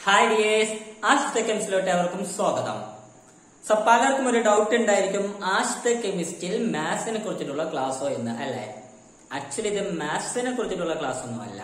hi dears ആശുദ്ധ കെമിസ്റ്റിലോട്ട് അവർക്കും സ്വാഗതം so പലർക്കും ഒരു ഡൗട്ട് ഉണ്ടായിരിക്കും ആശുദ്ധ കെമിസ്റ്റിൽ മാത്സിനെ കുറിച്ചിട്ടുള്ള ക്ലാസ്സോ എന്ന് അല്ലേ ആക്ച്വലി ഇത് മാത്സിനെ കുറിച്ചിട്ടുള്ള ക്ലാസ് ഒന്നുമല്ല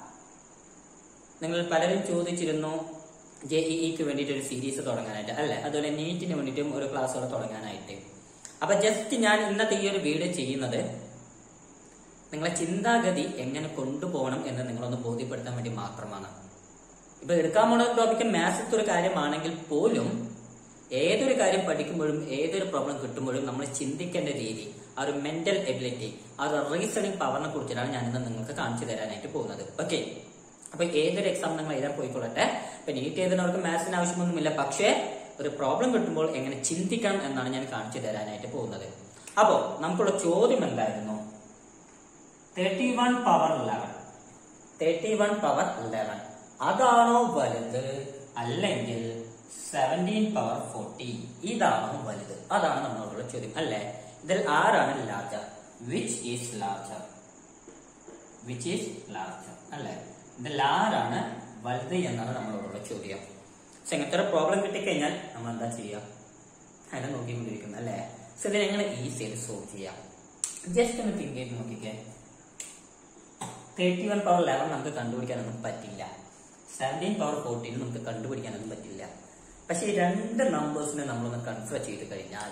നിങ്ങൾ പലരും ചോദിച്ചിരുന്നു ജെഇഇക്ക് വേണ്ടിയിട്ട് ഒരു സീരീസ് തുടങ്ങാനായിട്ട് അല്ലെ അതുപോലെ നീറ്റിന് വേണ്ടിയിട്ടും ഒരു ക്ലാസ്സുകൾ തുടങ്ങാനായിട്ട് അപ്പൊ ജസ്റ്റ് ഞാൻ ഇന്നത്തെ ഈ ഒരു വീഡിയോ ചെയ്യുന്നത് നിങ്ങളെ ചിന്താഗതി എങ്ങനെ കൊണ്ടുപോകണം എന്ന് നിങ്ങളൊന്ന് ബോധ്യപ്പെടുത്താൻ വേണ്ടി മാത്രമാണ് ഇപ്പൊ എടുക്കാൻ പോണ ടോപ്പിക്ക് മാത്സത്തെ ഒരു കാര്യമാണെങ്കിൽ പോലും ഏതൊരു കാര്യം പഠിക്കുമ്പോഴും ഏതൊരു പ്രോബ്ലം കിട്ടുമ്പോഴും നമ്മൾ ചിന്തിക്കേണ്ട രീതി ആ ഒരു മെന്റൽ എബിലിറ്റി ആ ഒരു റീസണിങ് പവറിനെ കുറിച്ചിട്ടാണ് ഞാൻ ഇന്ന് നിങ്ങൾക്ക് കാണിച്ചു തരാനായിട്ട് പോകുന്നത് ഓക്കെ അപ്പൊ ഏതൊരു എക്സാം നിങ്ങൾ എഴുതാൻ പോയിക്കൊള്ളട്ടെ ഇപ്പൊ നീറ്റ് എഴുതുന്നവർക്ക് മാത്സിന് ആവശ്യമൊന്നുമില്ല പക്ഷേ ഒരു പ്രോബ്ലം കിട്ടുമ്പോൾ എങ്ങനെ ചിന്തിക്കണം എന്നാണ് ഞാൻ കാണിച്ചു തരാനായിട്ട് പോകുന്നത് അപ്പോ നമുക്കുള്ള ചോദ്യം എന്തായിരുന്നു thirty one power eleven thirty one power eleven അതാണോ വലുത് അല്ലെങ്കിൽ സെവൻറ്റീൻ പവർ ഫോർട്ടി ഇതാണോ വലുത് അതാണ് നമ്മളോടുള്ള ചോദ്യം അല്ലേ ഇതിൽ ആരാണ് larger which is larger which is larger അല്ലേ ഇതിൽ ആരാണ് വലുത് എന്നാണ് നമ്മളോടുള്ള ചോദ്യം പക്ഷെ ഇങ്ങനത്തെ ഒരു പ്രോബ്ലം കിട്ടിക്കഴിഞ്ഞാൽ നമ്മൾ എന്താ ചെയ്യുക അതിനെ നോക്കിക്കൊണ്ടിരിക്കുന്നത് അല്ലേ സോ ഇതിനെ എങ്ങനെ ഈസി ആയിട്ട് സോൾവ് ചെയ്യാം ജസ്റ്റ് ഒന്ന് തിങ്ക് ചെയ്ത് നോക്കിക്കേ തേർട്ടി വൺ പവർ ലെവൻ നമുക്ക് കണ്ടുപിടിക്കാനൊന്നും പറ്റില്ല സെവൻറ്റീൻ പവർ ഫോർട്ടീൻ നമുക്ക് കണ്ടുപിടിക്കാനൊന്നും പറ്റില്ല പക്ഷെ ഈ രണ്ട് നമ്പേഴ്സിനെ നമ്മളൊന്ന് കൺസിഡർ ചെയ്ത് കഴിഞ്ഞാൽ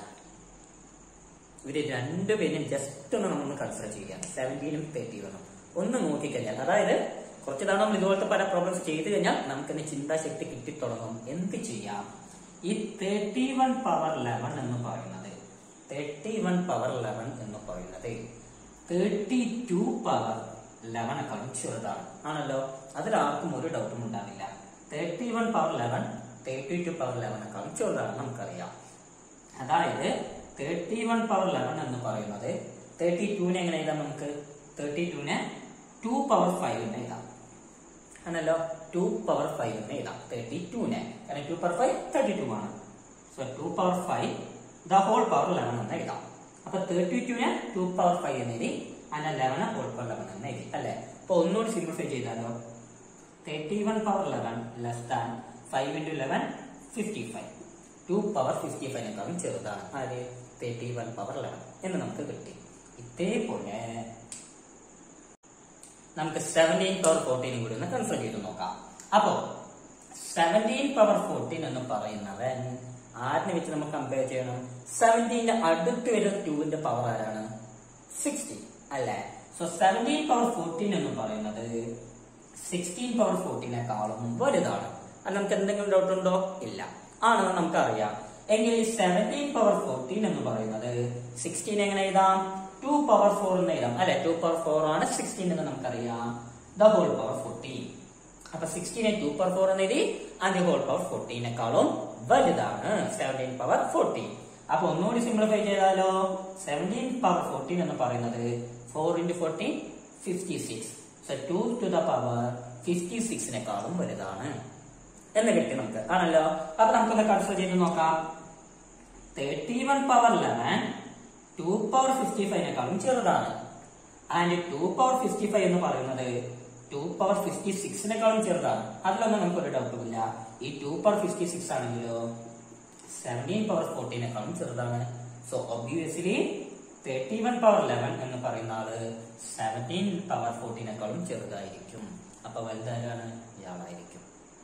ഇവര് രണ്ടുപേരും ജസ്റ്റ് ഒന്ന് നമ്മളൊന്ന് കൺസിഡർ ചെയ്യാം സെവൻറ്റീനും തേർട്ടി വണ്ണും ഒന്ന് നോക്കിക്കഴിഞ്ഞാൽ അതായത് കുറച്ച് തവണ നമ്മൾ ഇതുപോലത്തെ പല പ്രോബ്ലംസ് ചെയ്ത് കഴിഞ്ഞാൽ നമുക്കിന്ന് ചിന്താശക്തി കിട്ടിത്തുടങ്ങും എന്ത് ചെയ്യാം ഈ തേർട്ടി വൺ പവർ ലെവൻ എന്ന് പറയുന്നത് തേർട്ടി വൺ പവർ ലെവൻ എന്ന് പറയുന്നത് തേർട്ടി ടു പവർ ലെവനേക്കാളും ചെറുതാണ് ആണല്ലോ അതിലാർക്കും ഒരു ഡൗട്ടും ഉണ്ടാവില്ല thirty one power eleven thirty two power ലെവനേക്കാളും ചെറുതാണ് നമുക്കറിയാം അതായത് തേർട്ടി വൺ പവർ ലെവൻ എന്ന് പറയുന്നത് തേർട്ടി ടുവിനെ എങ്ങനെ എഴുതാം നമുക്ക് തേർട്ടി ടുവിനെ ടു പവർ ഫൈവ് എന്ന് എഴുതാം ആണല്ലോ ടു പവർ ഫൈവ് എന്ന് എഴുതാം തേർട്ടി ടുവിനെ കാരണം two power five thirty two ആണ് so two power five the whole power eleven എന്ന് എഴുതാം അപ്പൊ തേർട്ടി ടുവിനെ ടു പവർ ഫൈവ് എന്ന് എഴുതി അതിനെ ലെവന് ഹോൾ പവർ ലെവൻ എന്ന് എഴുതി അല്ലെ അപ്പൊ ഒന്നുകൂടി സിംപ്ലിഫൈ ചെയ്താലോ thirty one power eleven less than five into eleven fifty five two power fifty ഫൈവിനേക്കാളും ചെറുതാണ് ആര് തേർട്ടി വൺ പവർ ലെവൻ എന്ന് നമുക്ക് കിട്ടി ഇതേപോലെ നമുക്ക് സെവൻറ്റീൻ പവർ ഫോർട്ടീനും കൂടി ഒന്ന് കൺസിഡർ ചെയ്ത് നോക്കാം അപ്പോ സെവൻറ്റീൻ പവർ ഫോർട്ടീൻ എന്ന് പറയുന്നവൻ ആരിനെ വെച്ച് നമുക്ക് കമ്പയർ ചെയ്യണം സെവൻറ്റീന്റെ അടുത്ത് വരുന്ന ടൂവിന്റെ പവർ ആരാണ് സിക്സ്റ്റീൻ അല്ലേ സോ സെവൻറ്റീൻ പവർ ഫോർട്ടീൻ എന്ന് പറയുന്നത് സിക്സ്റ്റീൻ പവർ ഫോർട്ടീനേക്കാളും വലുതാണ് അത് നമുക്ക് എന്തെങ്കിലും ഡൗട്ട് ഉണ്ടോ ഇല്ല ആണെന്ന് നമുക്കറിയാം എങ്കിൽ സെവൻറ്റീൻ പവർ ഫോർട്ടീൻ എന്ന് പറയുന്നത് സിക്സ്റ്റീൻ എങ്ങനെ എഴുതാം ടു പവർ ഫോർ എന്ന് എഴുതാം അല്ലെ ടു പവർ ഫോർ ആണ് സിക്സ്റ്റീൻ എന്ന് നമുക്കറിയാം ദ ഹോൾ പവർ ഫോർട്ടീൻ അപ്പൊ സിക്സ്റ്റീനെ ടു പവർ ഫോർ എന്ന് എഴുതി ആൻഡ് ഹോൾ പവർ ഫോർട്ടീനേക്കാളും വലുതാണ് സെവൻറ്റീൻ പവർ ഫോർട്ടീൻ അപ്പൊ ഒന്നുകൂടി സിംപ്ലിഫൈ ചെയ്താലോ സെവൻറ്റീൻ പവർ ഫോർട്ടീൻ എന്ന് പറയുന്നത് four into fourteen fifty six so two two the power fifty സിക്സിനേക്കാളും വലുതാണ് എന്ന് കിട്ടി നമുക്ക് ആണല്ലോ അപ്പൊ നമുക്കൊന്ന് കൺസിഡർ ചെയ്ത് നോക്കാം thirty one power eleven two power fifty ഫൈവിനേക്കാളും ചെറുതാണ് and two power fifty five എന്ന് പറയുന്നത് ടു പവർ ഫിഫ്റ്റി സിക്സിനേക്കാളും ചെറുതാണ് അതിലൊന്നും നമുക്ക് ഒരു ഡൗട്ടുമില്ല ഈ ടു പവർ ഫിഫ്റ്റി സിക്സ് ആണെങ്കിലോ സെവൻറ്റീൻ പവർ ഫോർട്ടീനേക്കാളും ചെറുതാണ് so obviously thirty one power eleven എന്ന് പറയുന്ന ആള് സെവൻറ്റീൻ പവർ ഫോർട്ടീനേക്കാളും ചെറുതായിരിക്കും അപ്പൊ വലുതാരാണ് ഇയാളായിരിക്കും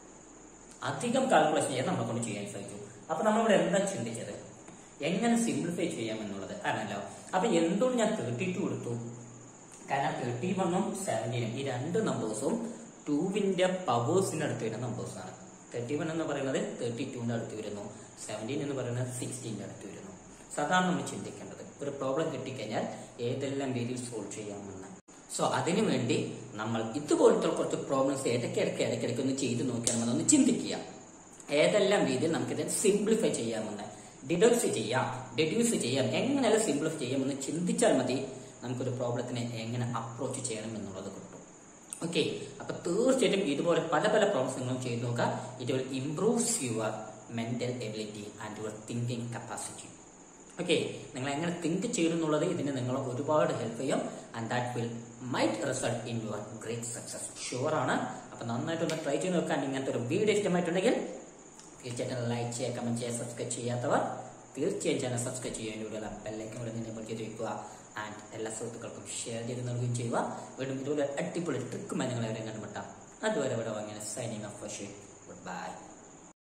അധികം കാൽക്കുലേഷൻ ചെയ്യാൻ നമ്മളെ കൊണ്ട് ചെയ്യാൻ സാധിക്കും അപ്പൊ നമ്മളിവിടെ എന്താ ചിന്തിച്ചത് എങ്ങനെ സിംപ്ലിഫൈ ചെയ്യാം എന്നുള്ളത് ആണല്ലോ അപ്പൊ എന്തുകൊണ്ട് ഞാൻ തേർട്ടി ടു എടുത്തു കാരണം തേർട്ടി വണ്ണും സെവൻറ്റീനും ഈ രണ്ട് നമ്പേഴ്സും ടൂവിന്റെ പവേഴ്സിന്റെ അടുത്ത് വരുന്ന നമ്പേഴ്സ് ആണ് തേർട്ടി വൺ എന്ന് പറയുന്നത് തേർട്ടി ടുവിന്റെ അടുത്ത് വരുന്നു സെവൻറ്റീൻ എന്ന് പറയുന്നത് സിക്സ്റ്റീൻ്റെ അടുത്ത് വരുന്നു സാധാരണ നമ്മൾ ചിന്തിക്കേണ്ടത് ഒരു പ്രോബ്ലം കിട്ടിക്കഴിഞ്ഞാൽ ഏതെല്ലാം രീതിയിൽ സോൾവ് ചെയ്യാമെന്ന് സോ അതിനു വേണ്ടി നമ്മൾ ഇതുപോലത്തെ കുറച്ച് പ്രോബ്ലംസ് ഇടയ്ക്കിടയ്ക്ക് ഇടയ്ക്കിടയ്ക്ക് ഒന്ന് ചെയ്ത് നോക്കിയാൽ ഒന്ന് ചിന്തിക്കുക ഏതെല്ലാം രീതിയിൽ നമുക്കിത് സിംപ്ലിഫൈ ചെയ്യാമെന്ന് ഡിഡക്സ് ചെയ്യാം ഡെഡ്യൂസ് ചെയ്യാം എങ്ങനെയെല്ലാം സിംപ്ലിഫൈ ചെയ്യാമെന്ന് ചിന്തിച്ചാൽ മതി നമുക്കൊരു പ്രോബ്ലത്തിനെ എങ്ങനെ അപ്രോച്ച് ചെയ്യണം എന്നുള്ളത് കിട്ടും ഓക്കെ അപ്പൊ തീർച്ചയായിട്ടും ഇതുപോലെ പല പല പ്രോബ്ലംസ് നിങ്ങൾ ചെയ്ത് നോക്കുക it will improves your mental ability and your thinking capacity okay നിങ്ങൾ എങ്ങനെ തിങ്ക് ചെയ്യുന്നുള്ളത് ഇതിന് നിങ്ങളെ ഒരുപാട് ഹെൽപ്പ് ചെയ്യും and that will might result in your great success sure ആണ് അപ്പൊ അപ്പൊ നന്നായിട്ടൊന്ന് ട്രൈ ചെയ്ത് നോക്കാൻ ഇങ്ങനത്തെ ഒരു വീഡിയോ ഇഷ്ടമായിട്ടുണ്ടെങ്കിൽ തീർച്ചയായിട്ടും ലൈക്ക് ചെയ്യുക കമന്റ് ചെയ്യുക സബ്സ്ക്രൈബ് ചെയ്യാത്തവർ തീർച്ചയായും ചാനൽ സബ്സ്ക്രൈബ് ചെയ്യാൻ വേണ്ടിയുള്ള ബെല്ലൈക്കൻ കൂടെ നിന്നെ ചെയ്ത് വെക്കുക ആൻഡ് എല്ലാ സുഹൃത്തുക്കൾക്കും ഷെയർ ചെയ്ത് നൽകുകയും ചെയ്യുക വീണ്ടും ഇതുപോലെ അടിപൊളി ട്രിക്കുമായി നിങ്ങളെ എവിടെയും കണ്ടുമുട്ടാം അതുവരെ ഇവിടെ വാങ്ങിയ സൈനിങ് ഓഫ് ഗുഡ് ബൈ